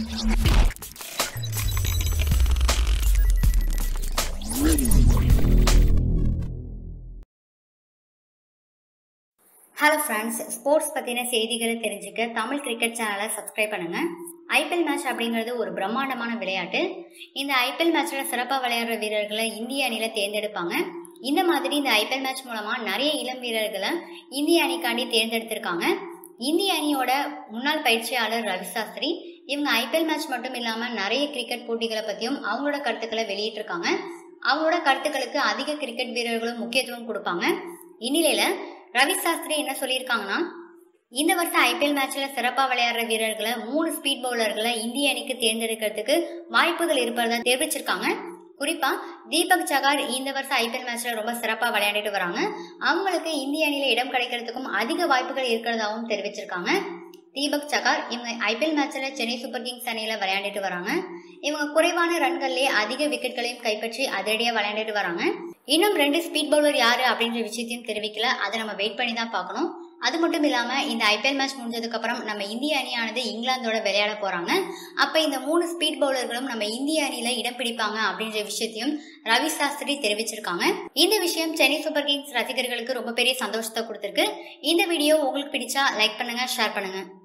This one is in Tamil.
ஹலோ ஃப்ரெண்ட்ஸ் ஸ்போர்ட்ஸ் பற்றின செய்திகளை தெரிஞ்சுக்க தமிழ் கிரிக்கெட் சேனலை சப்ஸ்கிரைப் பண்ணுங்க ஐபிஎல் மேட்ச் அப்படிங்கிறது ஒரு பிரம்மாண்டமான விளையாட்டு இந்த ஐபிஎல் மேட்ச்சில் சிறப்பாக விளையாடுற வீரர்களை இந்திய அணியில் தேர்ந்தெடுப்பாங்க இந்த மாதிரி இந்த ஐபிஎல் மேட்ச் மூலமாக நிறைய இளம் வீரர்களை இந்திய அணிக்காண்டி தேர்ந்தெடுத்திருக்காங்க இந்திய அணியோட முன்னாள் பயிற்சியாளர் ரவி சாஸ்திரி இவங்க ஐபிஎல் மேட்ச் மட்டும் இல்லாமல் நிறைய கிரிக்கெட் போட்டிகளை பற்றியும் அவங்களோட கருத்துக்களை வெளியிட்டிருக்காங்க அவங்களோட கருத்துக்களுக்கு அதிக கிரிக்கெட் வீரர்களும் முக்கியத்துவம் கொடுப்பாங்க இந்நிலையில ரவி சாஸ்திரி என்ன சொல்லியிருக்காங்கன்னா இந்த வருஷம் ஐபிஎல் மேட்ச்ல சிறப்பாக விளையாடுற வீரர்களை மூணு ஸ்பீட் பவுலர்களை இந்திய அணிக்கு தேர்ந்தெடுக்கிறதுக்கு வாய்ப்புகள் இருப்பதா தெரிவிச்சிருக்காங்க குறிப்பா தீபக் சகார் இந்த வருஷம் ஐபிஎல் மேட்ச்ல ரொம்ப சிறப்பாக விளையாடிட்டு வராங்க அவங்களுக்கு இந்திய அணியில இடம் கிடைக்கிறதுக்கும் அதிக வாய்ப்புகள் இருக்கிறதாவும் தெரிவிச்சிருக்காங்க தீபக் சகார் இவங்க ஐபிஎல் மேட்ச்ல சென்னை சூப்பர் கிங்ஸ் அணியில விளையாடிட்டு வராங்க இவங்க குறைவான ரன்கள்லயே அதிக விக்கெட்களையும் கைப்பற்றி அதிரடியா விளையாண்டுட்டு வராங்க இன்னும் ரெண்டு ஸ்பீட் பவுலர் யாரு அப்படின்ற விஷயத்தையும் தெரிவிக்கல அதை நம்ம வெயிட் பண்ணி தான் பார்க்கணும் அது மட்டும் இல்லாம இந்த ஐபிஎல் மேட்ச் முடிஞ்சதுக்கு அப்புறம் நம்ம இந்திய அணியானது இங்கிலாந்தோட விளையாட போறாங்க அப்ப இந்த மூணு ஸ்பீட் பவுலர்களும் நம்ம இந்திய அணியில இடம் பிடிப்பாங்க அப்படின்ற விஷயத்தையும் ரவி சாஸ்திரி தெரிவிச்சிருக்காங்க இந்த விஷயம் சென்னை சூப்பர் கிங்ஸ் ரசிகர்களுக்கு ரொம்ப பெரிய சந்தோஷத்தை கொடுத்திருக்கு இந்த வீடியோ உங்களுக்கு பிடிச்சா லைக் பண்ணுங்க ஷேர் பண்ணுங்க